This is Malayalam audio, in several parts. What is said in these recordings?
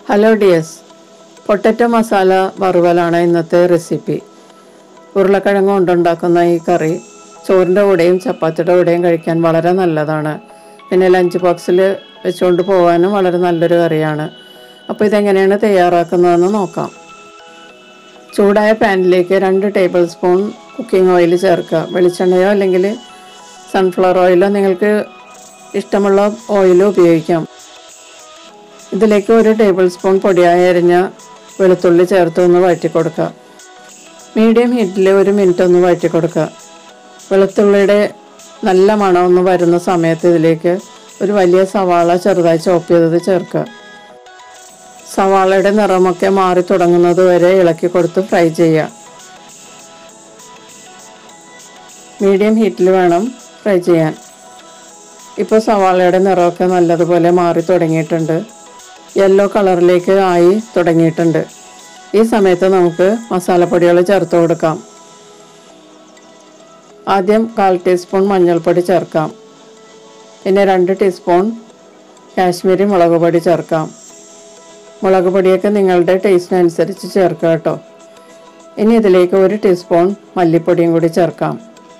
ഹലോ ഡിയസ് പൊട്ടറ്റോ മസാല വറുവലാണ് ഇന്നത്തെ റെസിപ്പി ഉരുളക്കിഴങ്ങ് കൊണ്ടുണ്ടാക്കുന്ന ഈ കറി ചോറിൻ്റെ കൂടെയും ചപ്പാത്തിയുടെ കൂടെയും കഴിക്കാൻ വളരെ നല്ലതാണ് പിന്നെ ലഞ്ച് ബോക്സിൽ വെച്ചുകൊണ്ട് പോകാനും വളരെ നല്ലൊരു കറിയാണ് അപ്പോൾ ഇതെങ്ങനെയാണ് തയ്യാറാക്കുന്നതെന്ന് നോക്കാം ചൂടായ പാനിലേക്ക് രണ്ട് ടേബിൾ സ്പൂൺ കുക്കിംഗ് ഓയിൽ ചേർക്കുക വെളിച്ചെണ്ണയോ അല്ലെങ്കിൽ സൺഫ്ലവർ ഓയിലോ നിങ്ങൾക്ക് ഇഷ്ടമുള്ള ഓയിലോ ഉപയോഗിക്കാം ഇതിലേക്ക് ഒരു ടേബിൾ സ്പൂൺ പൊടിയായി അരിഞ്ഞ വെളുത്തുള്ളി ചേർത്ത് ഒന്ന് വഴറ്റി കൊടുക്കുക മീഡിയം ഹീറ്റിൽ ഒരു മിനിറ്റ് ഒന്ന് വഴറ്റി കൊടുക്കുക വെളുത്തുള്ളിയുടെ നല്ല മണം ഒന്ന് വരുന്ന സമയത്ത് ഇതിലേക്ക് ഒരു വലിയ സവാള ചെറുതായി ചോപ്പ് ചെയ്തത് ചേർക്കുക സവാളയുടെ നിറമൊക്കെ മാറി തുടങ്ങുന്നത് വരെ ഇളക്കി കൊടുത്ത് ഫ്രൈ ചെയ്യുക മീഡിയം ഹീറ്റിൽ വേണം ഫ്രൈ ചെയ്യാൻ ഇപ്പോൾ സവാളയുടെ നിറമൊക്കെ നല്ലതുപോലെ മാറി തുടങ്ങിയിട്ടുണ്ട് യെല്ലോ കളറിലേക്ക് ആയി തുടങ്ങിയിട്ടുണ്ട് ഈ സമയത്ത് നമുക്ക് മസാലപ്പൊടികൾ ചേർത്ത് കൊടുക്കാം ആദ്യം കാൽ ടീസ്പൂൺ മഞ്ഞൾപ്പൊടി ചേർക്കാം പിന്നെ രണ്ട് ടീസ്പൂൺ കാശ്മീരി മുളക് പൊടി ചേർക്കാം മുളക് പൊടിയൊക്കെ നിങ്ങളുടെ ടേസ്റ്റിനനുസരിച്ച് ചേർക്കുക കേട്ടോ ഇനി ഇതിലേക്ക് ഒരു ടീസ്പൂൺ മല്ലിപ്പൊടിയും കൂടി ചേർക്കാം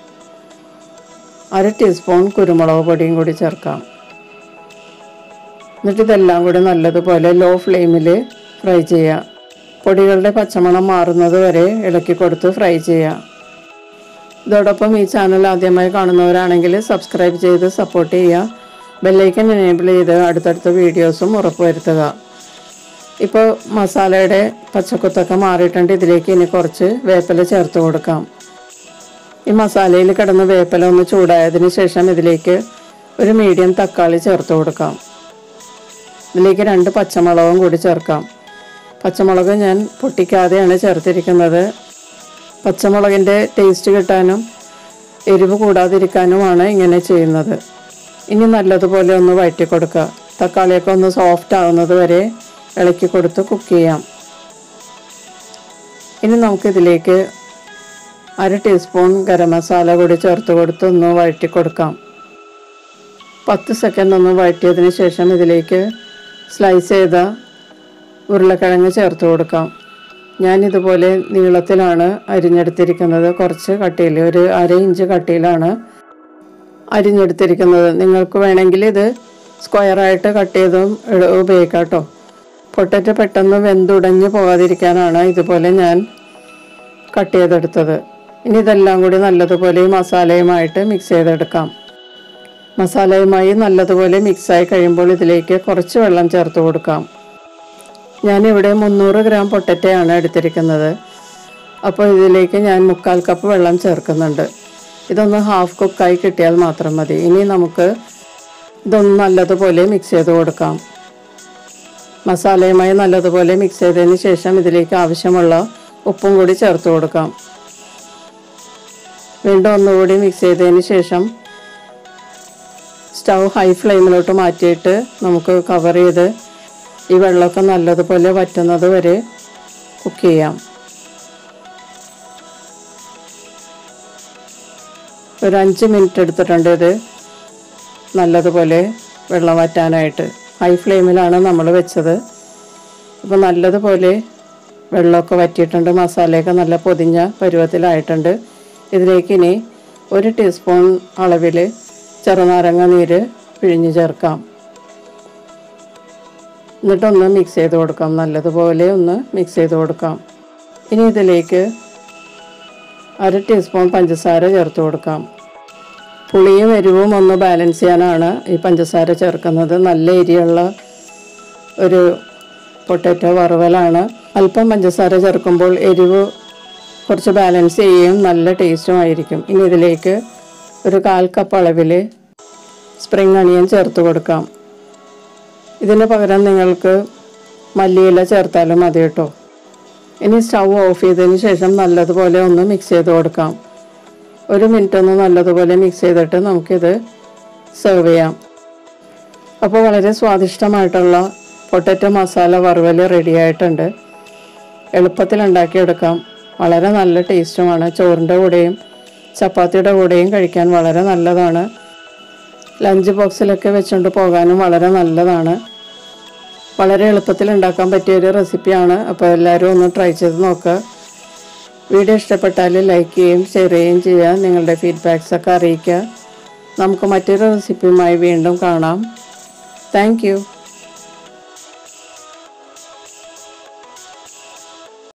അര ടീസ്പൂൺ കുരുമുളക് പൊടിയും കൂടി ചേർക്കാം എന്നിട്ട് ഇതെല്ലാം കൂടി നല്ലതുപോലെ ലോ ഫ്ലെയിമിൽ ഫ്രൈ ചെയ്യുക പൊടികളുടെ പച്ചമണം മാറുന്നത് വരെ ഇളക്കി കൊടുത്ത് ഫ്രൈ ചെയ്യുക ഇതോടൊപ്പം ഈ ചാനൽ ആദ്യമായി കാണുന്നവരാണെങ്കിൽ സബ്സ്ക്രൈബ് ചെയ്ത് സപ്പോർട്ട് ചെയ്യുക ബെല്ലൈക്കൻ എനേബിൾ ചെയ്ത് അടുത്തടുത്ത വീഡിയോസും ഉറപ്പുവരുത്തുക ഇപ്പോൾ മസാലയുടെ പച്ചക്കുത്തൊക്കെ മാറിയിട്ടുണ്ട് ഇതിലേക്ക് ഇനി കുറച്ച് വേപ്പില ചേർത്ത് കൊടുക്കാം ഈ മസാലയിൽ കിടന്ന വേപ്പില ഒന്ന് ചൂടായതിന് ശേഷം ഇതിലേക്ക് ഒരു മീഡിയം തക്കാളി ചേർത്ത് കൊടുക്കാം ഇതിലേക്ക് രണ്ട് പച്ചമുളകും കൂടി ചേർക്കാം പച്ചമുളക് ഞാൻ പൊട്ടിക്കാതെയാണ് ചേർത്തിരിക്കുന്നത് പച്ചമുളകിൻ്റെ ടേസ്റ്റ് കിട്ടാനും എരിവ് കൂടാതിരിക്കാനുമാണ് ഇങ്ങനെ ചെയ്യുന്നത് ഇനി നല്ലതുപോലെ ഒന്ന് വഴറ്റി കൊടുക്കുക തക്കാളിയൊക്കെ ഒന്ന് സോഫ്റ്റ് ആകുന്നത് വരെ ഇളക്കി കൊടുത്ത് കുക്ക് ചെയ്യാം ഇനി നമുക്കിതിലേക്ക് അര ടീസ്പൂൺ ഗരം മസാല കൂടി ചേർത്ത് കൊടുത്ത് ഒന്ന് വഴറ്റി കൊടുക്കാം പത്ത് സെക്കൻഡ് ഒന്ന് വഴറ്റിയതിന് ശേഷം ഇതിലേക്ക് സ്ലൈസ് ചെയ്ത ഉരുളക്കിഴങ്ങ് ചേർത്ത് കൊടുക്കാം ഞാൻ ഇതുപോലെ നീളത്തിലാണ് അരിഞ്ഞെടുത്തിരിക്കുന്നത് കുറച്ച് കട്ടിയിൽ ഒരു അര ഇഞ്ച് കട്ടിയിലാണ് അരിഞ്ഞെടുത്തിരിക്കുന്നത് നിങ്ങൾക്ക് വേണമെങ്കിൽ ഇത് സ്ക്വയറായിട്ട് കട്ട് ചെയ്തും ഉപയോഗിക്കാം കേട്ടോ പൊട്ടറ്റ് പെട്ടെന്ന് വെന്തുടഞ്ഞ് പോകാതിരിക്കാനാണ് ഇതുപോലെ ഞാൻ കട്ട് ചെയ്തെടുത്തത് ഇനി ഇതെല്ലാം കൂടി നല്ലതുപോലെ ഈ മസാലയുമായിട്ട് മിക്സ് ചെയ്തെടുക്കാം മസാലയുമായി നല്ലതുപോലെ മിക്സായി കഴിയുമ്പോൾ ഇതിലേക്ക് കുറച്ച് വെള്ളം ചേർത്ത് കൊടുക്കാം ഞാനിവിടെ മുന്നൂറ് ഗ്രാം പൊട്ടറ്റയാണ് എടുത്തിരിക്കുന്നത് അപ്പോൾ ഇതിലേക്ക് ഞാൻ മുക്കാൽ കപ്പ് വെള്ളം ചേർക്കുന്നുണ്ട് ഇതൊന്ന് ഹാഫ് കുക്കായി കിട്ടിയാൽ മാത്രം മതി ഇനി നമുക്ക് ഇതൊന്ന് നല്ലതുപോലെ മിക്സ് ചെയ്ത് കൊടുക്കാം മസാലയുമായി നല്ലതുപോലെ മിക്സ് ചെയ്തതിന് ശേഷം ഇതിലേക്ക് ആവശ്യമുള്ള ഉപ്പും കൂടി ചേർത്ത് കൊടുക്കാം വീണ്ടും ഒന്നുകൂടി മിക്സ് ചെയ്തതിന് ശേഷം സ്റ്റൗ ഹൈ ഫ്ലെയിമിലോട്ട് മാറ്റിയിട്ട് നമുക്ക് കവർ ചെയ്ത് ഈ വെള്ളമൊക്കെ നല്ലതുപോലെ വറ്റുന്നത് വരെ കുക്ക് ചെയ്യാം ഒരു അഞ്ച് മിനിറ്റ് എടുത്തിട്ടുണ്ട് ഇത് നല്ലതുപോലെ വെള്ളം വറ്റാനായിട്ട് ഹൈ ഫ്ലെയിമിലാണ് നമ്മൾ വെച്ചത് അപ്പോൾ നല്ലതുപോലെ വെള്ളമൊക്കെ വറ്റിയിട്ടുണ്ട് മസാലയൊക്കെ നല്ല പൊതിഞ്ഞ പരുവത്തിലായിട്ടുണ്ട് ഇതിലേക്ക് ഇനി ഒരു ടീസ്പൂൺ അളവിൽ ചെറുനാരങ്ങ നീര് പിഴിഞ്ഞ് ചേർക്കാം എന്നിട്ടൊന്ന് മിക്സ് ചെയ്ത് കൊടുക്കാം നല്ലതുപോലെ ഒന്ന് മിക്സ് ചെയ്ത് കൊടുക്കാം ഇനി ഇതിലേക്ക് അര ടീസ്പൂൺ പഞ്ചസാര ചേർത്ത് കൊടുക്കാം പുളിയും എരിവും ഒന്ന് ബാലൻസ് ചെയ്യാനാണ് ഈ പഞ്ചസാര ചേർക്കുന്നത് നല്ല എരിയുള്ള ഒരു പൊട്ടാറ്റോ വറുവലാണ് അല്പം പഞ്ചസാര ചേർക്കുമ്പോൾ എരിവ് കുറച്ച് ബാലൻസ് ചെയ്യുകയും നല്ല ടേസ്റ്റും ആയിരിക്കും ഇനി ഇതിലേക്ക് ഒരു കാൽ കപ്പ് അളവിൽ സ്പ്രിംഗ് അണിയൻ ചേർത്ത് കൊടുക്കാം ഇതിന് പകരം നിങ്ങൾക്ക് മല്ലിയില ചേർത്താലും മതി കേട്ടോ ഇനി സ്റ്റൗ ഓഫ് ചെയ്തതിന് ശേഷം നല്ലതുപോലെ ഒന്ന് മിക്സ് ചെയ്ത് കൊടുക്കാം ഒരു മിനിറ്റ് ഒന്ന് നല്ലതുപോലെ മിക്സ് ചെയ്തിട്ട് നമുക്കിത് സെർവ് ചെയ്യാം അപ്പോൾ വളരെ സ്വാദിഷ്ടമായിട്ടുള്ള പൊട്ടറ്റോ മസാല വറുവൽ റെഡി ആയിട്ടുണ്ട് എളുപ്പത്തിൽ ഉണ്ടാക്കിയെടുക്കാം വളരെ നല്ല ടേസ്റ്റുമാണ് ചോറിൻ്റെ കൂടെയും ചപ്പാത്തിയുടെ കൂടെയും കഴിക്കാൻ വളരെ നല്ലതാണ് ലഞ്ച് ബോക്സിലൊക്കെ വെച്ചുകൊണ്ട് പോകാനും വളരെ നല്ലതാണ് വളരെ എളുപ്പത്തിൽ ഉണ്ടാക്കാൻ പറ്റിയ ഒരു റെസിപ്പിയാണ് അപ്പോൾ എല്ലാവരും ഒന്ന് ട്രൈ ചെയ്ത് നോക്കുക വീഡിയോ ഇഷ്ടപ്പെട്ടാൽ ലൈക്ക് ചെയ്യുകയും ഷെയർ ചെയ്യുകയും ചെയ്യുക നിങ്ങളുടെ ഫീഡ്ബാക്സ് ഒക്കെ അറിയിക്കുക നമുക്ക് മറ്റൊരു റെസിപ്പിയുമായി വീണ്ടും കാണാം താങ്ക്